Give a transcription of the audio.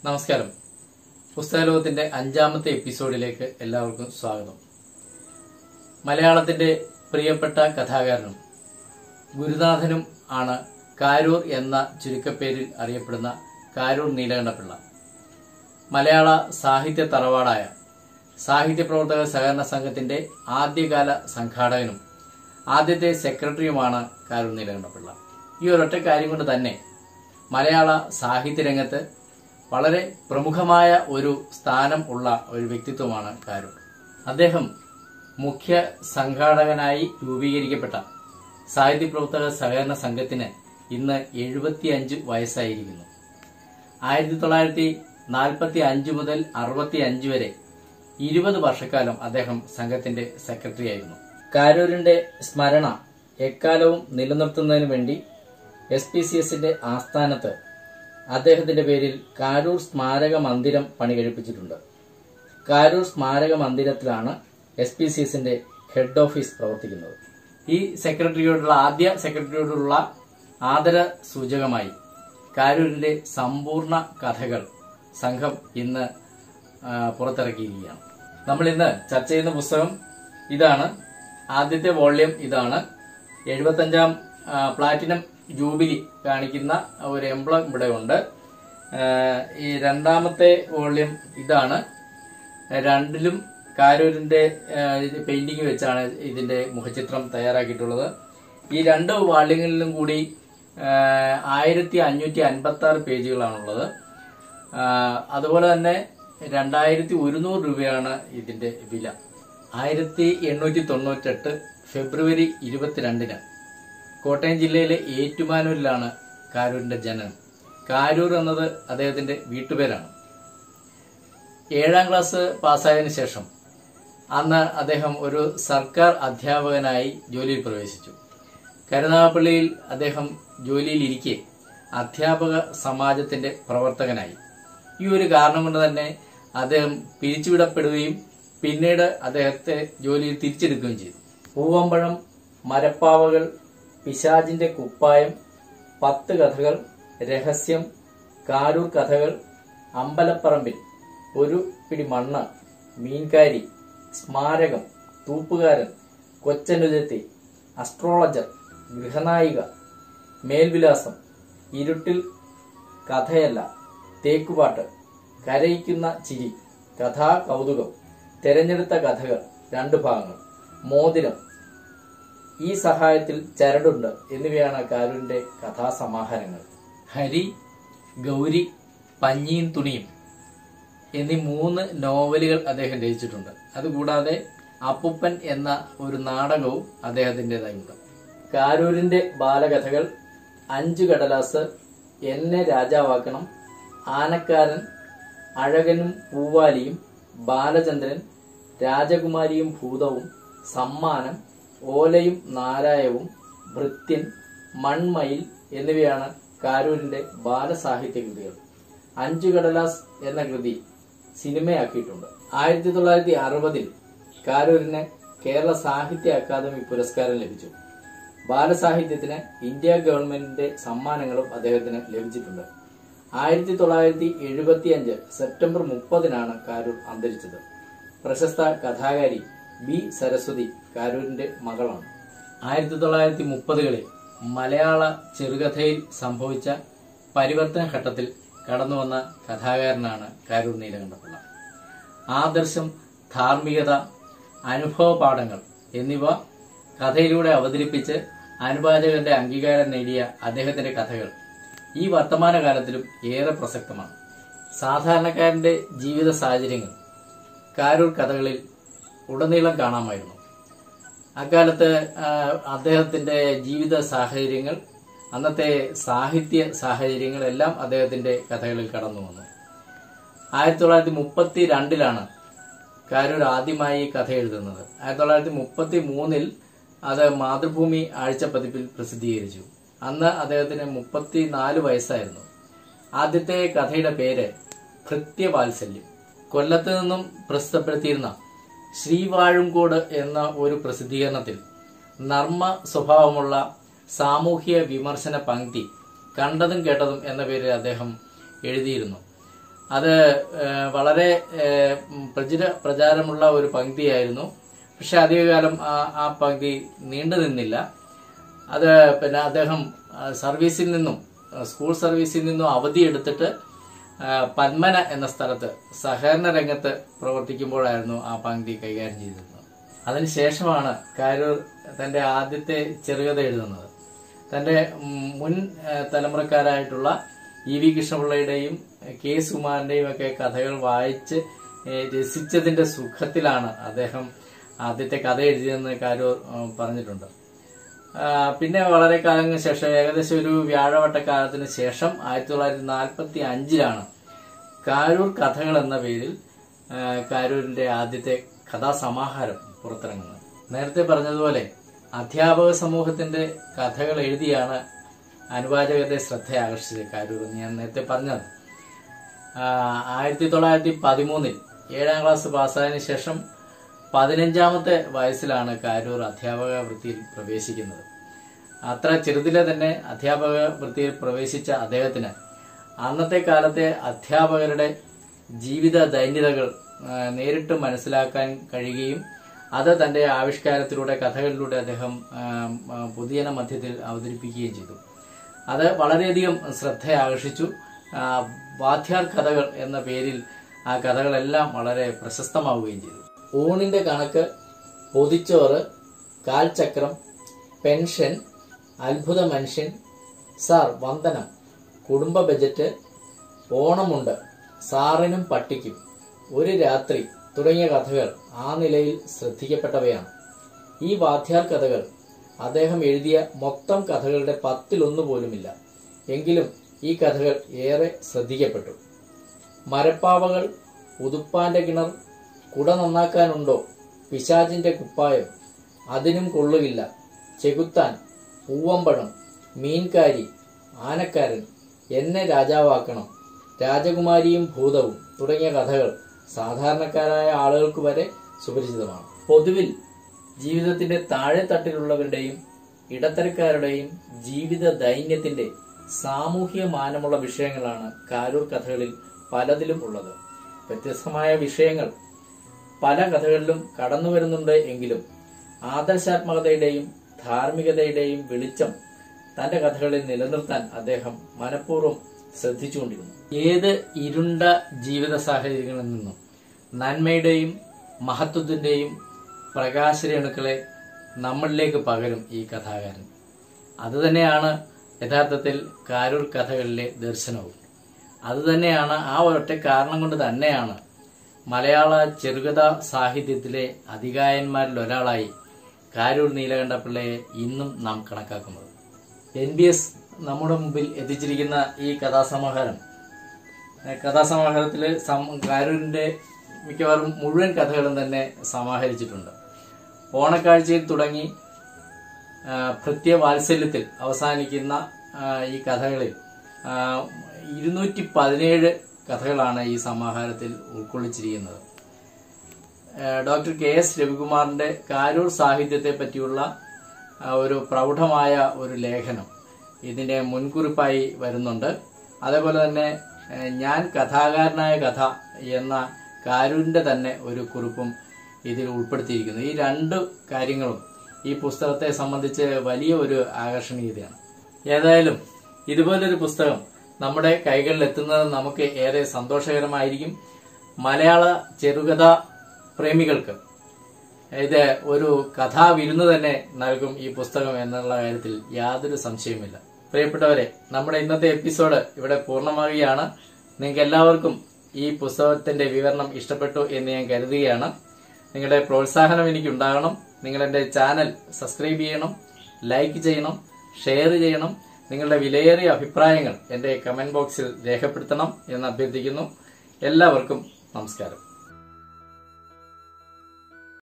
നമസ്കാരം പുസ്തകലോകത്തിന്റെ അഞ്ചാമത്തെ എപ്പിസോഡിലേക്ക് എല്ലാവർക്കും സ്വാഗതം മലയാളത്തിന്റെ പ്രിയപ്പെട്ട കഥാകാരനും ഗുരുനാഥനും ആണ് കാരൂർ എന്ന ചുരുക്കപ്പേരിൽ അറിയപ്പെടുന്ന കാരൂർ നീലകണ്ഠപിള്ള മലയാള സാഹിത്യ തറവാടായ സാഹിത്യ പ്രവർത്തക സഹകരണ സംഘത്തിന്റെ ആദ്യകാല സംഘാടകനും ആദ്യത്തെ സെക്രട്ടറിയുമാണ് കാരൂർ നീലകണ്ഠപിള്ള ഈ ഒരൊറ്റ കാര്യം കൊണ്ട് തന്നെ മലയാള സാഹിത്യ രംഗത്ത് വളരെ പ്രമുഖമായ ഒരു സ്ഥാനം ഉള്ള ഒരു വ്യക്തിത്വമാണ് കാരൂർ അദ്ദേഹം മുഖ്യ സംഘാടകനായി രൂപീകരിക്കപ്പെട്ട സാഹിത്യ പ്രവർത്തക സഹകരണ സംഘത്തിന് ഇന്ന് എഴുപത്തിയഞ്ച് വയസ്സായിരിക്കുന്നു ആയിരത്തി തൊള്ളായിരത്തി നാൽപ്പത്തി അഞ്ച് മുതൽ അറുപത്തി അഞ്ച് വരെ ഇരുപത് വർഷക്കാലം അദ്ദേഹം സംഘത്തിന്റെ സെക്രട്ടറി ആയിരുന്നു കാരൂരിന്റെ സ്മരണ എക്കാലവും നിലനിർത്തുന്നതിന് വേണ്ടി എസ് പി സി എസിന്റെ ആസ്ഥാനത്ത് അദ്ദേഹത്തിന്റെ പേരിൽ കാരൂർ സ്മാരക മന്ദിരം പണി കഴിപ്പിച്ചിട്ടുണ്ട് കാരൂർ സ്മാരക മന്ദിരത്തിലാണ് എസ് പി സി എസിന്റെ ഹെഡ് ഓഫീസ് പ്രവർത്തിക്കുന്നത് ഈ സെക്രട്ടറിയോടുള്ള ആദ്യ സെക്രട്ടറിയോടുള്ള ആദര സൂചകമായി കാരൂരിന്റെ സമ്പൂർണ്ണ കഥകൾ സംഘം ഇന്ന് ആ, പുറത്തിറക്കിയിരിക്കുകയാണ് നമ്മൾ ഇന്ന് ചർച്ച ചെയ്യുന്ന പുസ്തകം ഇതാണ് ആദ്യത്തെ വോള്യം ഇതാണ് എഴുപത്തഞ്ചാം ആ, പ്ലാറ്റിനം ജൂബിലി കാണിക്കുന്ന ഒരു എംബ്ലം ഇവിടെ ഉണ്ട് ആ, ഈ രണ്ടാമത്തെ വോള്യം ഇതാണ് രണ്ടിലും കാരൂരിന്റെ പെയിന്റിംഗ് വെച്ചാണ് ഇതിന്റെ മുഖചിത്രം തയ്യാറാക്കിയിട്ടുള്ളത് ഈ രണ്ട് വാള്യങ്ങളിലും കൂടി ആയിരത്തി അഞ്ഞൂറ്റി അൻപത്തി ആറ് പേജുകളാണുള്ളത് ആ, അതുപോലെ തന്നെ രണ്ടായിരത്തി ഒരുന്നൂറ് രൂപയാണ് ഇതിന്റെ വില ആയിരത്തി എണ്ണൂറ്റി തൊണ്ണൂറ്റെട്ട് ഫെബ്രുവരി ഇരുപത്തിരണ്ടിന് കോട്ടയം ജില്ലയിലെ ഏറ്റുമാനൂരിലാണ് കാരൂരിന്റെ ജനനം കാരൂർ എന്നത് അദ്ദേഹത്തിന്റെ വീട്ടുപേരാണ് ഏഴാം ക്ലാസ് പാസ്സായതിനു ശേഷം അന്ന് അദ്ദേഹം ഒരു സർക്കാർ അധ്യാപകനായി ജോലിയിൽ പ്രവേശിച്ചു കരുനാഗപ്പള്ളിയിൽ അദ്ദേഹം ജോലിയിലിരിക്കെ അധ്യാപക സമാജത്തിന്റെ പ്രവർത്തകനായി ഈ ഒരു കാരണം കൊണ്ട് തന്നെ അദ്ദേഹം പിരിച്ചുവിടപ്പെടുകയും പിന്നീട് അദ്ദേഹത്തെ ജോലിയിൽ തിരിച്ചെടുക്കുകയും ചെയ്തു പൂവമ്പഴം മരപ്പാവകൾ പിശാജിന്റെ കുപ്പായം പത്ത് കഥകൾ രഹസ്യം കാരൂർ കഥകൾ അമ്പലപ്പറമ്പിൽ ഒരു പിടി മണ്ണ് മീൻകാരി സ്മാരകം തൂപ്പുകാരൻ കൊച്ചനുജത്തി അസ്ട്രോളജർ ഗൃഹനായിക മേൽവിലാസം ഇരുട്ടിൽ കഥയല്ല തേക്കുപാട്ട് കരയിക്കുന്ന ചിരി കഥാ കൗതുകം തെരഞ്ഞെടുത്ത കഥകൾ രണ്ടു ഭാഗങ്ങൾ മോതിരം ഈ സഹായത്തിൽ ചരടുണ്ട് എന്നിവയാണ് കാരൂരിന്റെ കഥാസമാഹാരങ്ങൾ ഹരി ഗൗരി പഞ്ഞിയും തുണിയും എന്നീ മൂന്ന് നോവലുകൾ അദ്ദേഹം രചിച്ചിട്ടുണ്ട് അതുകൂടാതെ അപ്പുപ്പൻ എന്ന ഒരു നാടകവും അദ്ദേഹത്തിൻ്റെതായുണ്ട് കാരൂരിന്റെ ബാലകഥകൾ അഞ്ചു കടലാസ് എന്നെ രാജാവാക്കണം ആനക്കാരൻ അഴകനും പൂവാലിയും ബാലചന്ദ്രൻ രാജകുമാരിയും ഭൂതവും സമ്മാനം ഓലയും നാരായവും ഭൃത്യൻ മൺമയിൽ എന്നിവയാണ് കാരൂരിന്റെ ബാലസാഹിത്യ കൃതികൾ അഞ്ചു കടലാസ് എന്ന കൃതി സിനിമയാക്കിയിട്ടുണ്ട് ആയിരത്തി തൊള്ളായിരത്തി അറുപതിൽ കാരൂരിന് കേരള സാഹിത്യ അക്കാദമി പുരസ്കാരം ലഭിച്ചു ബാലസാഹിത്യത്തിന് ഇന്ത്യ ഗവൺമെന്റിന്റെ സമ്മാനങ്ങളും അദ്ദേഹത്തിന് ലഭിച്ചിട്ടുണ്ട് ആയിരത്തി തൊള്ളായിരത്തി എഴുപത്തി അഞ്ച് സെപ്റ്റംബർ മുപ്പതിനാണ് കാരൂർ അന്തരിച്ചത് പ്രശസ്ത കഥാകാരി ബി സരസ്വതി കാരൂരിന്റെ മകളാണ് ആയിരത്തി തൊള്ളായിരത്തി മുപ്പതുകളിൽ മലയാള ചെറുകഥയിൽ സംഭവിച്ച പരിവർത്തന ഘട്ടത്തിൽ കടന്നുവന്ന കഥാകാരനാണ് കാരൂർ നീലകണ്ഠപിള്ള ആദർശം ധാർമ്മികത അനുഭവ പാഠങ്ങൾ എന്നിവ കഥയിലൂടെ അവതരിപ്പിച്ച് അനുവാചകന്റെ അംഗീകാരം നേടിയ അദ്ദേഹത്തിന്റെ കഥകൾ ഈ വർത്തമാനകാലത്തിലും ഏറെ പ്രസക്തമാണ് സാധാരണക്കാരന്റെ ജീവിത സാഹചര്യങ്ങൾ കാരൂർ കഥകളിൽ ഉടനീളം കാണാമായിരുന്നു അക്കാലത്ത് ആ, അദ്ദേഹത്തിന്റെ ജീവിത സാഹചര്യങ്ങൾ അന്നത്തെ സാഹിത്യ സാഹചര്യങ്ങൾ എല്ലാം അദ്ദേഹത്തിന്റെ കഥകളിൽ കടന്നു വന്നു ആയിരത്തി തൊള്ളായിരത്തി മുപ്പത്തി രണ്ടിലാണ് കാരൂർ ആദ്യമായി കഥ എഴുതുന്നത് ആയിരത്തി തൊള്ളായിരത്തി മുപ്പത്തി മൂന്നിൽ അത് മാതൃഭൂമി ആഴ്ചപ്പതിപ്പിൽ പ്രസിദ്ധീകരിച്ചു അന്ന് അദ്ദേഹത്തിന് മുപ്പത്തി നാല് വയസ്സായിരുന്നു ആദ്യത്തെ കഥയുടെ പേര് ഭൃത്യവാത്സല്യം കൊല്ലത്ത് നിന്നും പ്രസിദ്ധപ്പെടുത്തിയിരുന്ന ശ്രീവാഴുംകോട് എന്ന ഒരു പ്രസിദ്ധീകരണത്തിൽ നർമ്മ സ്വഭാവമുള്ള സാമൂഹ്യ വിമർശന പങ്ക്തി കണ്ടതും കേട്ടതും എന്ന പേരിൽ അദ്ദേഹം എഴുതിയിരുന്നു അത് ഏഹ്, വളരെ ഏഹ്, ഉം, പ്രചുര പ്രചാരമുള്ള ഒരു പങ്ക്തിയായിരുന്നു പക്ഷെ അധികകാലം ആ ആ പങ്ക്തി നീണ്ടു നിന്നില്ല അത് പിന്നെ അദ്ദേഹം ആ, സർവീസിൽ നിന്നും ആ, സ്കൂൾ സർവീസിൽ നിന്നും അവധിയെടുത്തിട്ട് ആ, പന്മന എന്ന സ്ഥലത്ത് സഹകരണ രംഗത്ത് പ്രവർത്തിക്കുമ്പോഴായിരുന്നു ആ പങ്ക്തി കൈകാര്യം ചെയ്തിരുന്നത് അതിനുശേഷമാണ് കാരൂർ തന്റെ ആദ്യത്തെ ചെറുകഥ എഴുതുന്നത് തന്റെ ഉം, മുൻ ആ, തലമുറക്കാരായിട്ടുള്ള ഇ വി കൃഷ്ണപിള്ളയുടെയും കെ സുമാറിന്റെയും ഒക്കെ കഥകൾ വായിച്ച് ഏ, രസിച്ചതിന്റെ സുഖത്തിലാണ് അദ്ദേഹം ആദ്യത്തെ കഥ എഴുതിയതെന്ന് കാരൂർ ഉം, പറഞ്ഞിട്ടുണ്ട് ആ, പിന്നെ വളരെ കാലങ്ങൾക്ക് ശേഷം ഏകദേശം ഒരു വ്യാഴവട്ടക്കാലത്തിന് ശേഷം ആയിരത്തി തൊള്ളായിരത്തി നാൽപ്പത്തി അഞ്ചിലാണ് കാരൂർ കഥകൾ എന്ന പേരിൽ ആ, കാരൂരിന്റെ ആദ്യത്തെ കഥാസമാഹാരം പുറത്തിറങ്ങുന്നത് നേരത്തെ പറഞ്ഞതുപോലെ അധ്യാപക സമൂഹത്തിന്റെ കഥകൾ എഴുതിയാണ് അനുവാചകരുടെ ശ്രദ്ധ ആകർഷിച്ചത് കാരൂർ എന്ന് ഞാൻ നേരത്തെ പറഞ്ഞത് ആ, ആയിരത്തി തൊള്ളായിരത്തി പതിമൂന്നിൽ ഏഴാം ക്ലാസ് പാസ്സായതിനു ശേഷം പതിനഞ്ചാമത്തെ വയസ്സിലാണ് കാരൂർ അധ്യാപക വൃത്തിയിൽ പ്രവേശിക്കുന്നത് അത്ര ചെറുതിലെ തന്നെ അധ്യാപക വൃത്തിയിൽ പ്രവേശിച്ച അദ്ദേഹത്തിന് അന്നത്തെ കാലത്തെ അധ്യാപകരുടെ ജീവിത ദൈന്യതകൾ ആ, നേരിട്ട് മനസ്സിലാക്കാൻ കഴിയുകയും അത് തന്റെ ആവിഷ്കാരത്തിലൂടെ കഥകളിലൂടെ അദ്ദേഹം ആ, ആ, പൊതുജന മധ്യത്തിൽ അവതരിപ്പിക്കുകയും ചെയ്തു അത് വളരെയധികം ശ്രദ്ധ ആകർഷിച്ചു ആ, വാദ്യാർ കഥകൾ എന്ന പേരിൽ ആ കഥകളെല്ലാം വളരെ പ്രശസ്തമാവുകയും ചെയ്തു ഊണിന്റെ കണക്ക് പൊതിച്ചോറ് കാൽചക്രം പെൻഷൻ അത്ഭുത മനുഷ്യൻ സാർ വന്ദനം കുടുംബ ബജറ്റ് ഓണമുണ്ട് സാറിനും പട്ടിക്കും ഒരു രാത്രി തുടങ്ങിയ കഥകൾ ആ നിലയിൽ ശ്രദ്ധിക്കപ്പെട്ടവയാണ് ഈ വാദ്യാർ കഥകൾ അദ്ദേഹം എഴുതിയ മൊത്തം കഥകളുടെ പത്തിലൊന്നു പോലുമില്ല എങ്കിലും ഈ കഥകൾ ഏറെ ശ്രദ്ധിക്കപ്പെട്ടു മരപ്പാവകൾ ഉതുപ്പാന്റെ കിണർ കുട നന്നാക്കാനുണ്ടോ പിശാചിന്റെ കുപ്പായം അതിനും കൊള്ളുകില്ല ചെകുത്താൻ പൂവമ്പഴം മീൻകാരി ആനക്കാരൻ എന്നെ രാജാവാക്കണം രാജകുമാരിയും ഭൂതവും തുടങ്ങിയ കഥകൾ സാധാരണക്കാരായ ആളുകൾക്ക് വരെ സുപരിചിതമാണ് പൊതുവിൽ ജീവിതത്തിന്റെ താഴെത്തട്ടിലുള്ളവരുടെയും ഇടത്തരക്കാരുടെയും ജീവിത ദൈന്യത്തിന്റെ സാമൂഹ്യ മാനമുള്ള വിഷയങ്ങളാണ് കാരൂർ കഥകളിൽ പലതിലും ഉള്ളത് വ്യത്യസ്തമായ വിഷയങ്ങൾ പല കഥകളിലും കടന്നു വരുന്നുണ്ട് എങ്കിലും ആദർശാത്മകതയുടെയും ധാർമ്മികതയുടെയും വെളിച്ചം തന്റെ കഥകളിൽ നിലനിർത്താൻ അദ്ദേഹം മനഃപൂർവ്വം ശ്രദ്ധിച്ചുകൊണ്ടിരുന്നു ഏത് ഇരുണ്ട ജീവിത സാഹചര്യങ്ങളിൽ നിന്നും നന്മയുടെയും മഹത്വത്തിന്റെയും പ്രകാശരേണുക്കളെ നമ്മളിലേക്ക് പകരും ഈ കഥാകാരൻ അതുതന്നെയാണ് യഥാർത്ഥത്തിൽ കാരൂർ കഥകളിലെ ദർശനവും അതുതന്നെയാണ് ആ ഒരൊറ്റ കാരണം കൊണ്ട് തന്നെയാണ് മലയാള ചെറുകഥാ സാഹിത്യത്തിലെ അധികായന്മാരിൽ ഒരാളായി കാരൂർ നീലകണ്ഠപിള്ളയെ ഇന്നും നാം കണക്കാക്കുന്നത് എൻ ബി എസ് നമ്മുടെ മുമ്പിൽ എത്തിച്ചിരിക്കുന്ന ഈ കഥാസമാഹാരം ഏഹ് കഥാസമാഹാരത്തില് സം- കാരൂരിന്റെ മിക്കവാറും മുഴുവൻ കഥകളും തന്നെ സമാഹരിച്ചിട്ടുണ്ട് ഓണക്കാഴ്ചയിൽ തുടങ്ങി ആ, ഭൃത്യവാത്സല്യത്തിൽ അവസാനിക്കുന്ന ആ, ഈ കഥകളിൽ ആ, ഇരുന്നൂറ്റി പതിനേഴ് കഥകളാണ് ഈ സമാഹാരത്തിൽ ഉൾക്കൊള്ളിച്ചിരിക്കുന്നത് ആ, ഡോക്ടർ കെ എസ് രവികുമാറിന്റെ കാരൂർ സാഹിത്യത്തെ പറ്റിയുള്ള ആ, ഒരു പ്രൗഢമായ ഒരു ലേഖനം ഇതിന്റെ മുൻകുറിപ്പായി വരുന്നുണ്ട് അതേപോലെ തന്നെ ആ, ഞാൻ കഥാകാരനായ കഥ എന്ന കാരൂരിന്റെ തന്നെ ഒരു കുറിപ്പും ഇതിൽ ഉൾപ്പെടുത്തിയിരിക്കുന്നു ഈ രണ്ട് കാര്യങ്ങളും ഈ പുസ്തകത്തെ സംബന്ധിച്ച് വലിയ ഒരു ആകർഷണീയതയാണ് ഏതായാലും ഇതുപോലൊരു പുസ്തകം നമ്മുടെ കൈകളിൽ എത്തുന്നത് നമുക്ക് ഏറെ സന്തോഷകരമായിരിക്കും മലയാള ചെറുകഥ പ്രേമികൾക്ക് ഇത് ഒരു കഥാവിരുന്ന് തന്നെ നൽകും ഈ പുസ്തകം എന്നുള്ള കാര്യത്തിൽ യാതൊരു സംശയവുമില്ല പ്രിയപ്പെട്ടവരെ നമ്മുടെ ഇന്നത്തെ എപ്പിസോഡ് ഇവിടെ പൂർണ്ണമാവുകയാണ് നിങ്ങൾക്ക് എല്ലാവർക്കും ഈ പുസ്തകത്തിന്റെ വിവരണം ഇഷ്ടപ്പെട്ടു എന്ന് ഞാൻ കരുതുകയാണ് നിങ്ങളുടെ പ്രോത്സാഹനം എനിക്ക് ഉണ്ടാകണം നിങ്ങൾ എന്റെ ചാനൽ സബ്സ്ക്രൈബ് ചെയ്യണം ലൈക്ക് ചെയ്യണം ഷെയർ ചെയ്യണം നിങ്ങളുടെ വിലയേറിയ അഭിപ്രായങ്ങൾ എന്റെ കമന്റ് ബോക്സിൽ രേഖപ്പെടുത്തണം എന്ന് അഭ്യർത്ഥിക്കുന്നു എല്ലാവർക്കും നമസ്കാരം